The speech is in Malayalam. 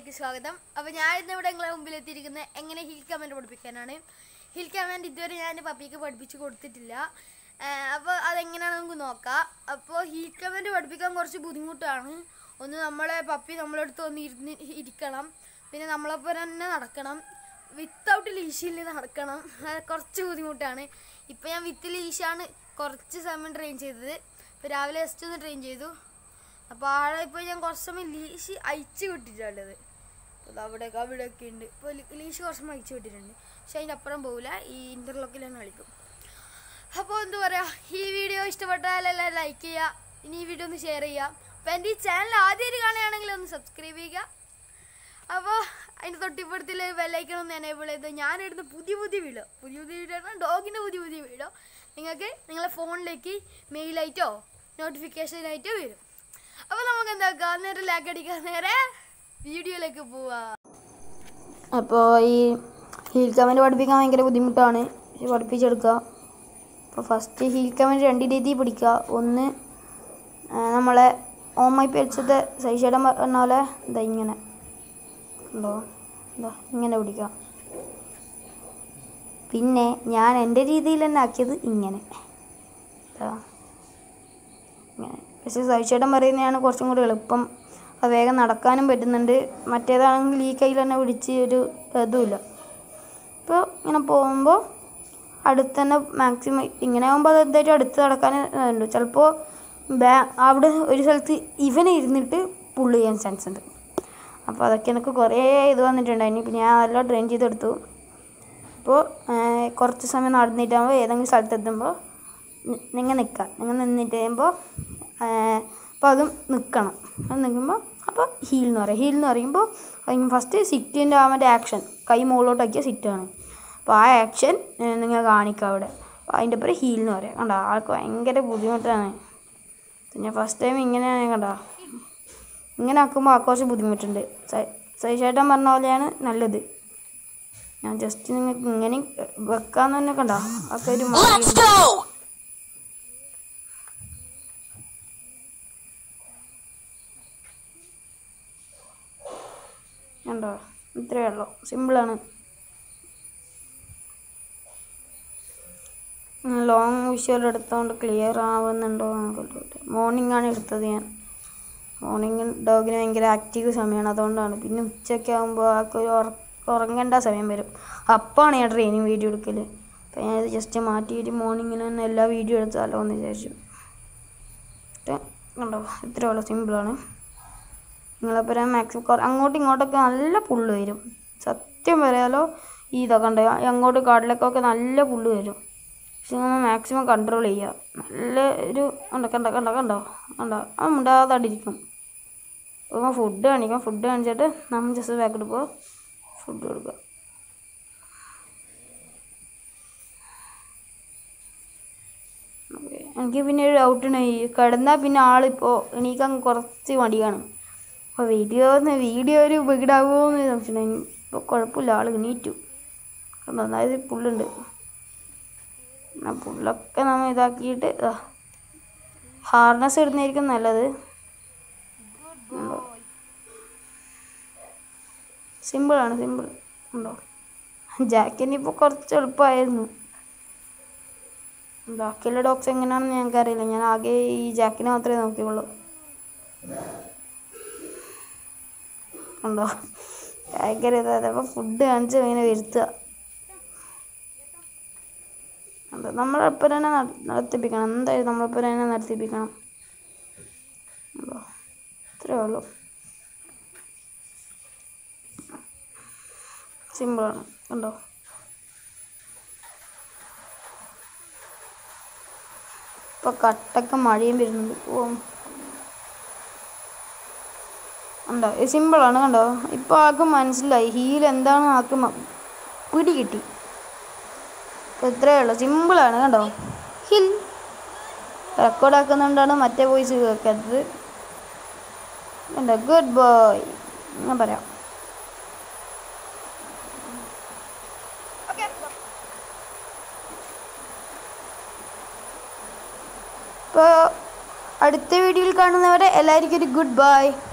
വീഡിയോയിലേക്ക് സ്വാഗതം അപ്പോൾ ഞാൻ ഇന്ന് ഇവിടെ നിങ്ങളെ മുമ്പിൽ എത്തിയിരിക്കുന്നത് എങ്ങനെ ഹിൽ കമാൻഡ് പഠിപ്പിക്കാനാണ് ഹിൽ കമാൻഡ് ഇതുവരെ ഞാൻ പപ്പിക്ക് പഠിപ്പിച്ച് കൊടുത്തിട്ടില്ല അപ്പോൾ അതെങ്ങനെയാണെന്ന് നമുക്ക് നോക്കാം അപ്പോൾ ഹിൽ കമാൻഡ് പഠിപ്പിക്കാൻ കുറച്ച് ബുദ്ധിമുട്ടാണ് ഒന്ന് നമ്മളെ പപ്പി നമ്മളടുത്ത് വന്ന് ഇരുന്ന് ഇരിക്കണം പിന്നെ നമ്മളൊപ്പം തന്നെ നടക്കണം വിത്തൗട്ട് ലീശയിൽ നടക്കണം അത് കുറച്ച് ബുദ്ധിമുട്ടാണ് ഇപ്പോൾ ഞാൻ വിത്ത് ലീശാണ് കുറച്ച് സമയം ട്രെയിൻ ചെയ്തത് ഇപ്പോൾ രാവിലെ ജസ്റ്റ് ഒന്ന് ട്രെയിൻ ചെയ്തു അപ്പോൾ ആടെ ഇപ്പോൾ ഞാൻ കുറച്ച് സമയം ലീശ് അയച്ചു വിട്ടിട്ടുള്ളത് അപ്പോൾ അവിടെയൊക്കെ അവിടെയൊക്കെ ഉണ്ട് ഇപ്പോൾ ലീശ് കുറച്ച് സമയം അയച്ചു വിട്ടിട്ടുണ്ട് പക്ഷെ അതിൻ്റെ അപ്പുറം പോകില്ല ഈ ഇൻ്റർലോക്കിൽ തന്നെ കളിക്കും അപ്പോൾ എന്താ പറയുക ഈ വീഡിയോ ഇഷ്ടപ്പെട്ടാൽ എല്ലാവരും ലൈക്ക് ചെയ്യുക ഇനി ഈ വീഡിയോ ഒന്ന് ഷെയർ ചെയ്യുക അപ്പോൾ എൻ്റെ ഈ ചാനൽ ആദ്യമായിട്ട് കാണുകയാണെങ്കിൽ ഒന്ന് സബ്സ്ക്രൈബ് ചെയ്യുക അപ്പോൾ അതിൻ്റെ തൊട്ടിപ്പുറത്തിൽ ബെല്ലൈക്കൺ ഒന്ന് എനേബിൾ ചെയ്ത് ഞാനിടുന്ന പുതിയ പുതിയ വീഡിയോ പുതിയ പുതിയ വീഡിയോ ആണ് ഡോഗിൻ്റെ പുതിയ പുതിയ വീഡിയോ നിങ്ങൾക്ക് നിങ്ങളെ ഫോണിലേക്ക് മെയിലായിട്ടോ നോട്ടിഫിക്കേഷനായിട്ടോ വരും അപ്പോൾ നമുക്ക് എന്താക്കാം നേരെ ലാക്ക് അടിക്കാൻ നേരെ വീഡിയോയിലേക്ക് പോവാം അപ്പോൾ ഈ ഹീൽ കമൻറ്റ് പഠിപ്പിക്കാൻ ഭയങ്കര ബുദ്ധിമുട്ടാണ് പക്ഷെ പഠിപ്പിച്ചെടുക്കുക അപ്പോൾ ഫസ്റ്റ് ഹീൽ കമൻറ്റ് രണ്ട് രീതിയിൽ പിടിക്കുക ഒന്ന് ആ, നമ്മളെ ഓമായി പേടിച്ചത് സൈഷേടം പറഞ്ഞ പോലെ ഇതാ ഇങ്ങനെ ഉണ്ടോ ഇതാ ഇങ്ങനെ പിടിക്കുക പിന്നെ ഞാൻ എൻ്റെ രീതിയിൽ തന്നെ ആക്കിയത് ഇങ്ങനെ ഇതാ ഇങ്ങനെ പക്ഷേ സൈഷേടം പറയുന്നതാണ് കുറച്ചും കൂടി എളുപ്പം അത് വേഗം നടക്കാനും പറ്റുന്നുണ്ട് മറ്റേതാണെങ്കിൽ ഈ കയ്യിൽ തന്നെ പിടിച്ച് ഒരു ഇതുമില്ല ഇപ്പോൾ ഇങ്ങനെ പോകുമ്പോൾ അടുത്ത് തന്നെ മാക്സിമം ഇങ്ങനെ ആകുമ്പോൾ അത് എന്തായാലും അടുത്ത് നടക്കാൻ ഉണ്ട് ചിലപ്പോൾ ബാ അവിടെ ഒരു സ്ഥലത്ത് ഇവനെ ഇരുന്നിട്ട് പുള്ള് ചെയ്യാൻ ചാൻസ് ഉണ്ട് അപ്പോൾ അതൊക്കെ എനിക്ക് കുറേ ഇത് വന്നിട്ടുണ്ടായിരുന്നു പിന്നെ ഞാൻ നല്ല ട്രെയിൻ ചെയ്തെടുത്തു അപ്പോൾ കുറച്ച് സമയം നടന്നിട്ടാകുമ്പോൾ ഏതെങ്കിലും സ്ഥലത്ത് എത്തുമ്പോൾ നിങ്ങൾ നിൽക്കുക നിങ്ങൾ നിന്നിട്ട് കഴിയുമ്പോൾ അപ്പോൾ അതും നിൽക്കണം അത് നിൽക്കുമ്പോൾ അപ്പോൾ ഹീൽ എന്ന് പറയും ഹീൽ എന്ന് പറയുമ്പോൾ ഫസ്റ്റ് സിറ്റിൻ്റെ ആ മറ്റേ ആക്ഷൻ കൈ മുകളിലോട്ടാക്കിയ സിറ്റാണ് അപ്പോൾ ആ ആക്ഷൻ നിങ്ങൾ കാണിക്കുക അവിടെ അപ്പോൾ അതിൻ്റെ പേര് ഹീൽ എന്ന് പറയാം കണ്ടോ ആൾക്ക് ഭയങ്കര ബുദ്ധിമുട്ടാണ് പിന്നെ ഫസ്റ്റ് ടൈം ഇങ്ങനെയാണ് കണ്ടോ ഇങ്ങനെ ആക്കുമ്പോൾ ആ കുറച്ച് ബുദ്ധിമുട്ടുണ്ട് സൈഷേട്ടൻ പറഞ്ഞ പോലെയാണ് നല്ലത് ഞാൻ ജസ്റ്റ് നിങ്ങൾക്ക് ഇങ്ങനെ വെക്കാന്ന് തന്നെ കണ്ടോ ഒക്കെ ഒരു മടിയുണ്ട്. കണ്ടോ ഇത്രയേ ഉള്ളൂ സിമ്പിളാണ് ലോങ് വിഷ്വൽ എടുത്തോണ്ട് ക്ലിയർ ആവുന്നുണ്ടോ എന്നൊക്കെ മോർണിംഗ് ആണ് എടുത്തത് ഞാൻ മോർണിംഗ് ഡോഗിന് ഭയങ്കര ആക്റ്റീവ് സമയമാണ് അതുകൊണ്ടാണ് പിന്നെ ഉച്ചയ്ക്ക് ആകുമ്പോൾ ആൾക്ക് ഒരു ഉറ- ഉറങ്ങേണ്ട സമയം വരും അപ്പാണ് ഞാൻ ട്രെയിനിങ് വീഡിയോ എടുക്കൽ അപ്പോൾ ഞാനിത് ജസ്റ്റ് മാറ്റിയിട്ട് മോർണിംഗിന് തന്നെ എല്ലാ വീഡിയോ എടുത്താലോ എന്ന് വിചാരിച്ചു എന്നിട്ട് കണ്ടോ ഇത്രയേ ഉള്ളൂ സിമ്പിളാണ് നിങ്ങളപ്പോൾ ഞാൻ മാക്സിമം കുറേ അങ്ങോട്ടും ഇങ്ങോട്ടൊക്കെ നല്ല പുല്ല് വരും സത്യം പറയാലോ ഈ ഇതൊക്കെ ഉണ്ട് അങ്ങോട്ട് കാട്ടിലേക്കൊക്കെ നല്ല പുല്ല് വരും പക്ഷെ നമ്മൾ മാക്സിമം കൺട്രോൾ ചെയ്യുക നല്ല ഒരു കണ്ട കണ്ട കണ്ട കണ്ടോ കണ്ടോ അത് മുണ്ടാതാണ്ടിരിക്കും അപ്പോൾ ഫുഡ് കാണിക്കാം ഫുഡ് കാണിച്ചിട്ട് നമ്മൾ ജസ്റ്റ് ബാക്കിട്ട് പോ ഫുഡ് കൊടുക്കുക ഓക്കേ. എനിക്ക് പിന്നെ ഒരു ഡൗട്ട് ഉണ്ട് ഈ കിടന്നാൽ പിന്നെ ആളിപ്പോൾ എണീക്കാൻ കുറച്ച് മടിയാണ് അപ്പോൾ വീഡിയോ വീഡിയോ ഒരു വിടാകുമോ എന്ന് സംശയം ഇപ്പോൾ കുഴപ്പമില്ല ആൾ എണീറ്റു നന്നായത് പുല്ലുണ്ട് ആ പുല്ലൊക്കെ നമ്മൾ ഇതാക്കിയിട്ട് ഹാർനസ് ഇടുന്നതായിരിക്കും നല്ലത് സിമ്പിളാണ് സിമ്പിൾ ഉണ്ടോ ജാക്കിന് ഇപ്പോൾ കുറച്ച് എളുപ്പമായിരുന്നു ബാക്കിയുള്ള ഡോഗ്സ് എങ്ങനെയാണെന്ന് ഞങ്ങൾക്കറിയില്ല ഞാൻ ആകെ ഈ ജാക്കിനെ മാത്രമേ നോക്കിയുള്ളൂ ഉണ്ടോ ഭയങ്കര ഇതായത് അപ്പോൾ ഫുഡ് കാണിച്ച് ഇങ്ങനെ വരുത്തുക അതെ നമ്മളെപ്പം തന്നെ നട- നടത്തിപ്പിക്കണം എന്തായാലും നമ്മളെപ്പം തന്നെ നടത്തിപ്പിക്കണം ഉണ്ടോ ഇത്രയേ ഉള്ളൂ സിമ്പിളാണ് കണ്ടോ ഇപ്പൊ കട്ടൊക്കെ മഴയും വരുന്നുണ്ട് ഓ ഉണ്ടോ ഇത് സിമ്പിളാണ് കണ്ടോ ഇപ്പൊ ആൾക്ക് മനസ്സിലായി ഹീൽ എന്താണെന്ന് ആൾക്ക് മ- പിടി കിട്ടി ഇപ്പൊ ഇത്രയേ ഉള്ളൂ സിമ്പിളാണ് കണ്ടോ ഹിൽ റെക്കോർഡ് ആക്കുന്നുകൊണ്ടാണ് മറ്റേ വോയിസ് കേൾക്കാത്തത് കണ്ടോ ഗുഡ് ബോയ് ഞാൻ പറയാം ഇപ്പോൾ അടുത്ത വീഡിയോയിൽ കാണുന്നവരെ എല്ലാവർക്കും ഒരു ഗുഡ് ബൈ